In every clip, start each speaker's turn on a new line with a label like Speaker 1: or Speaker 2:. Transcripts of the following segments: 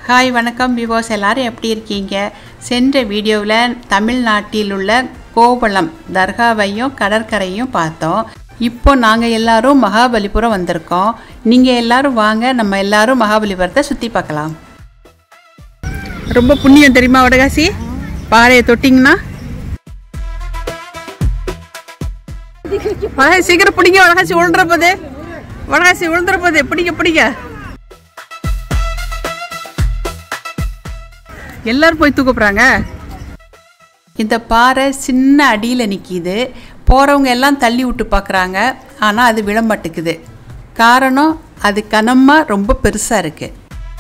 Speaker 1: Hi வணக்கம் விவோஸ் எல்லாரும் எப்படி இருக்கீங்க சென்ற வீடியோவில் தமிழ்நாட்டில் உள்ள கோவளம் தர்காவையும் கடற்கரையும் பார்த்தோம் இப்போ நாங்கள் எல்லாரும் மகாபலிபுரம் வந்திருக்கோம் நீங்கள் எல்லாரும் வாங்க நம்ம எல்லாரும் மகாபலிபுரத்தை சுற்றி பார்க்கலாம் ரொம்ப புண்ணியம் தெரியுமா வடகாசி பாறையை தொட்டிங்கன்னா வடகாசி சீக்கிரம் பிடிங்க வடகாசி விழுந்துற போது வடகாசி விழுந்துற போது பிடிங்க பிடிங்க எல்லாரும் போய் தூக்க போகிறாங்க இந்த பாறை சின்ன அடியில் நிற்கிது போகிறவங்க எல்லாம் தள்ளி விட்டு பார்க்குறாங்க ஆனால் அது விழமாட்டுக்குது காரணம் அது கனமாக ரொம்ப பெருசாக இருக்குது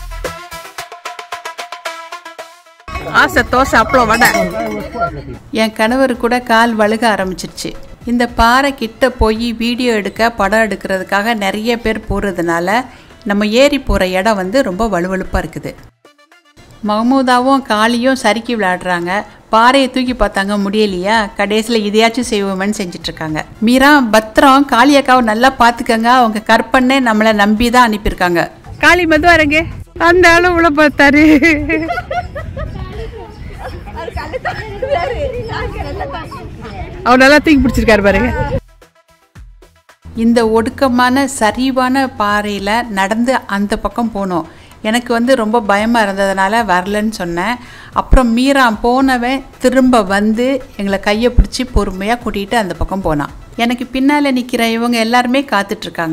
Speaker 1: ஆசை தோசை அப்பளம் வடை என் கணவர் கூட கால் வழுக ஆரம்பிச்சிருச்சு இந்த பாறை கிட்ட போய் வீடியோ எடுக்க படம் எடுக்கிறதுக்காக நிறைய பேர் போகிறதுனால நம்ம ஏறி போகிற இடம் வந்து ரொம்ப வலுவழுப்பாக இருக்குது மஹமூதாவும் காளியும் சறுக்கி விளையாடுறாங்க பாறையை தூக்கி பார்த்தாங்க முடியலையா கடைசியில் இதையாச்சும் செய்வோமேன்னு செஞ்சிட்ருக்காங்க மீரா பத்திரம் காளி அக்காவை நல்லா பார்த்துக்கங்க அவங்க கற்பனை நம்மளை நம்பி தான் அனுப்பியிருக்காங்க காளி மெதுவா இருங்க அந்த ஆளும் உள்ள பார்த்தாரு அவர் நல்லா தூக்கி பிடிச்சிருக்காரு பாருங்க இந்த ஒடுக்கமான சரிவான பாறையில் நடந்து அந்த பக்கம் போனோம் எனக்கு வந்து ரொம்ப பயமாக இருந்ததுனால வரலன்னு சொன்னேன் அப்புறம் மீரா போனவன் திரும்ப வந்து எங்களை கையை பிடிச்சி பொறுமையாக கூட்டிகிட்டு அந்த பக்கம் போனான் எனக்கு பின்னால் நிற்கிற இவங்க எல்லாருமே காத்துட்ருக்காங்க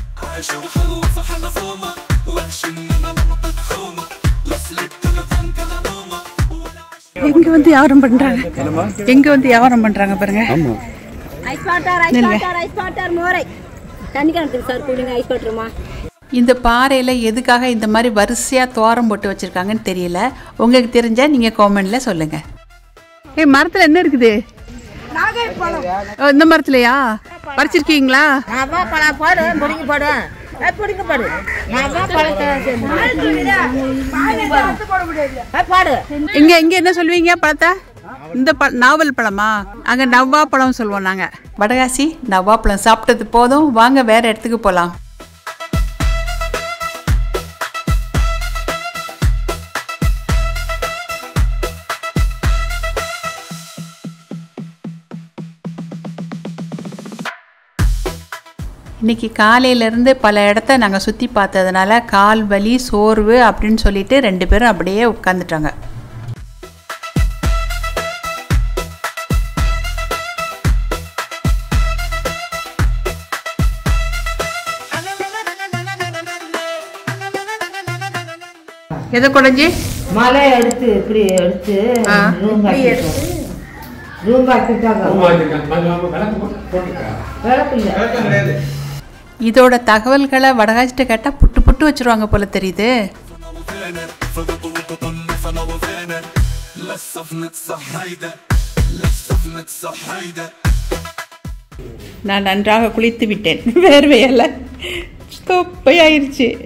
Speaker 1: எங்க வந்து வியாபாரம் பண்றாங்க எங்க வந்து வியாபாரம் பண்றாங்க பாருங்க
Speaker 2: ice water ice water ice water மோரை தண்ணி கிணத்துக்கு சார் குடிங்க ஐஸ் வாட்டருமா
Speaker 1: இந்த பாறையில் எதுக்காக இந்த மாதிரி வரிசையாக தோரம் போட்டு வச்சுருக்காங்கன்னு தெரியல உங்களுக்கு தெரிஞ்சால் நீங்கள் காமெண்டில் சொல்லுங்கள் ஏ மரத்தில் என்ன இருக்குது ஓ, இந்த மரத்துலையா பறிச்சிருக்கீங்களா
Speaker 2: நவா பழம் போடு பிடிங்க போடு ஏ, பிடிங்க போடு நவா பழத்தை ஏ, போடு
Speaker 1: இங்கே இங்கே என்ன சொல்லுவீங்க பழத்தை இந்த ப நாவல் பழமா அங்கே நவ்வா பழம் சொல்லுவோம் நாங்கள் வடகாசி நவ்வா பழம் சாப்பிட்டது போதும் வாங்க வேற இடத்துக்கு போகலாம் இன்னைக்கு காலையிலேருந்து பல இடத்த நாங்கள் சுற்றி பார்த்ததுனால கால் வலி சோர்வு அப்படின்னு சொல்லிட்டு ரெண்டு பேரும் அப்படியே உட்காந்துட்டாங்க எதை குடஞ்சி
Speaker 2: மலை எடுத்து இப்படி எடுத்து
Speaker 1: ஆ.
Speaker 2: ரூம் ரூம் ஆக்கிட்டாங்க விளக்கு இல்லை
Speaker 1: இதோட தகவல்களை வடகாச்சிட்ட கேட்டால் புட்டு புட்டு வச்சிருவாங்க போல தெரியுது நான் நன்றாக குளித்து விட்டேன் வேர்வையால தொப்பையாயிருச்சு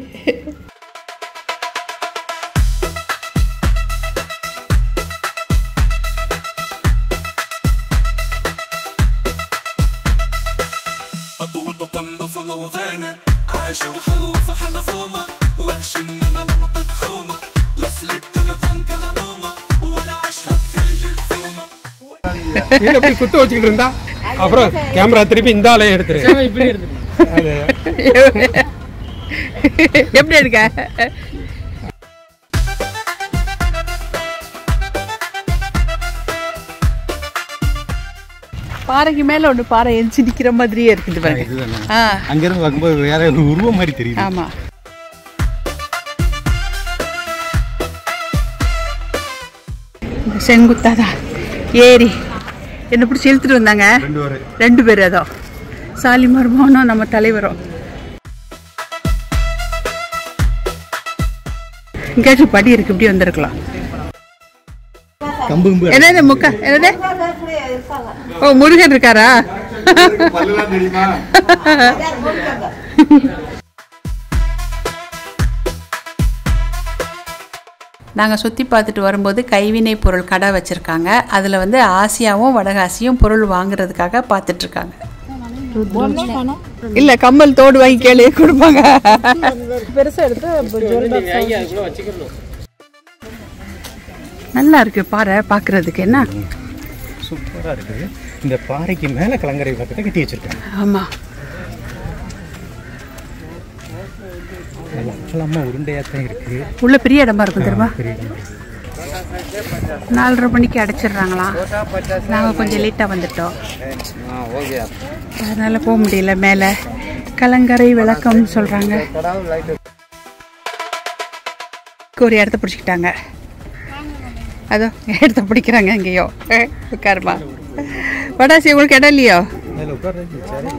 Speaker 3: கீழே போய் குத்த வச்சுக்கிட்டு இருந்தா அப்புறம் கேமரா திருப்பி இந்த ஆளையும் எடுத்துரு அது
Speaker 1: எப்படி இருக்க பாறைக்கு மேல ஒண்ணு பாறை எரிச்சு நிக்கிற மாதிரியே இருக்குது பாருங்க ஆ
Speaker 4: அங்கிருந்து பார்க்கும்போது வேற ஒரு உருவம் மாதிரி தெரியுது
Speaker 1: ஆமா இந்த செங்குத்தாதான் ஏரி என்ன பிடிச்சி இழுத்துட்டு வந்தாங்க
Speaker 4: ரெண்டு ஒரு
Speaker 1: ரெண்டு பேர் அதோ சாலி மருமகனும் நம்ம தலைவரும் எங்கேயாச்சும் படி இருக்கு இப்படி வந்திருக்கலாம்
Speaker 4: கம்பு கம்பு
Speaker 1: என்னது முக்க என்னது ஓ முருகன் இருக்காரா
Speaker 4: பல்லுலாம் தெரியுமா
Speaker 1: நாங்கள் சுற்றி பார்த்துட்டு வரும்போது கைவினை பொருள் கடை வச்சுருக்காங்க அதில் வந்து ஆசியாவும் வடகாசியும் பொருள் வாங்குறதுக்காக பார்த்துட்ருக்காங்க இல்லை கம்மல் தோடு வாங்கி கேளு கொடுப்பாங்க நல்லா இருக்கு பாறை பார்க்கறதுக்கு என்ன
Speaker 4: சூப்பரா இருக்குது இந்த பாறைக்கு மேல கலங்கரை விளக்கத்தை கட்டி வச்சிருக்காங்க
Speaker 1: ஆமாம்
Speaker 4: நல்லா அகலமா உருண்டையா தான் இருக்கு
Speaker 1: உள்ள பெரிய இடமா இருக்கும் தெரியுமா
Speaker 4: பெரிய இடம்.
Speaker 1: நாலரை மணிக்கு அடைச்சிடுறாங்களாம் நாங்கள் கொஞ்சம் லேட்டாக வந்துட்டோம் அதனால் போக முடியல மேலே கலங்கரை விளக்கம்னு சொல்கிறாங்க ஒரு இடத்த பிடிச்சிக்கிட்டாங்க அதோ இடத்த பிடிக்கிறாங்க எங்கேயோ ஏ, உட்காருமா வடாசி உங்களுக்கு இடம் இல்லையோ
Speaker 4: அதுல உட்கார்றது சரி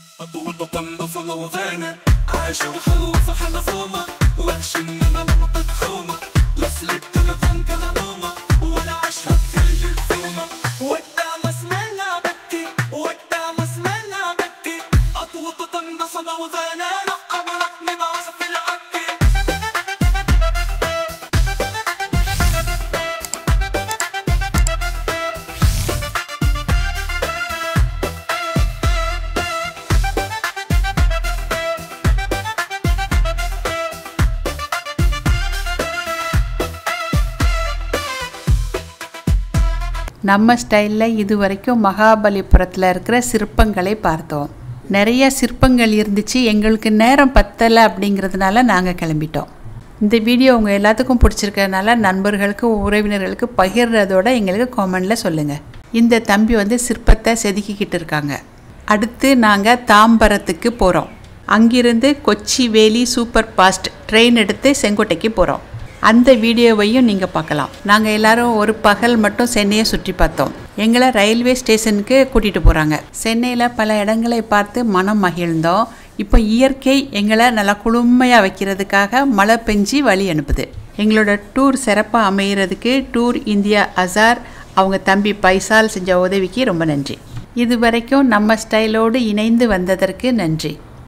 Speaker 1: நம்ம ஸ்டைலில் இது வரைக்கும் மகாபலிபுரத்தில் இருக்கிற சிற்பங்களை பார்த்தோம் நிறைய சிற்பங்கள் இருந்துச்சு எங்களுக்கு நேரம் பத்தலை அப்படிங்கிறதுனால நாங்கள் கிளம்பிட்டோம் இந்த வீடியோ உங்கள் எல்லாத்துக்கும் பிடிச்சிருக்கறனால நண்பர்களுக்கு உறவினர்களுக்கு பகிர்றதோட எங்களுக்கு காமெண்டில் சொல்லுங்கள் இந்த தம்பி வந்து சிற்பத்தை செதுக்கிக்கிட்டு இருக்காங்க அடுத்து நாங்கள் தாம்பரத்துக்கு போகிறோம் அங்கிருந்து கொச்சி வேலி சூப்பர் ஃபாஸ்ட் ட்ரெயின் எடுத்து செங்கோட்டைக்கு போகிறோம் அந்த வீடியோவையும் நீங்கள் பார்க்கலாம் நாங்கள் எல்லாரும் ஒரு பகல் மட்டும் சென்னையை சுற்றி பார்த்தோம் எங்களை ரயில்வே ஸ்டேஷனுக்கு கூட்டிகிட்டு போகிறாங்க சென்னையில் பல இடங்களை பார்த்து மனம் மகிழ்ந்தோம் இப்போ இயற்கை எங்களை நல்லா குளுமையாக வைக்கிறதுக்காக மழை பெஞ்சி வழி அனுப்புது எங்களோட டூர் சிறப்பாக அமைகிறதுக்கு டூர் இந்தியா அசார் அவங்க தம்பி பைசால் செஞ்ச உதவிக்கு ரொம்ப நன்றி இது வரைக்கும் நம்ம ஸ்டைலோடு இணைந்து வந்ததற்கு நன்றி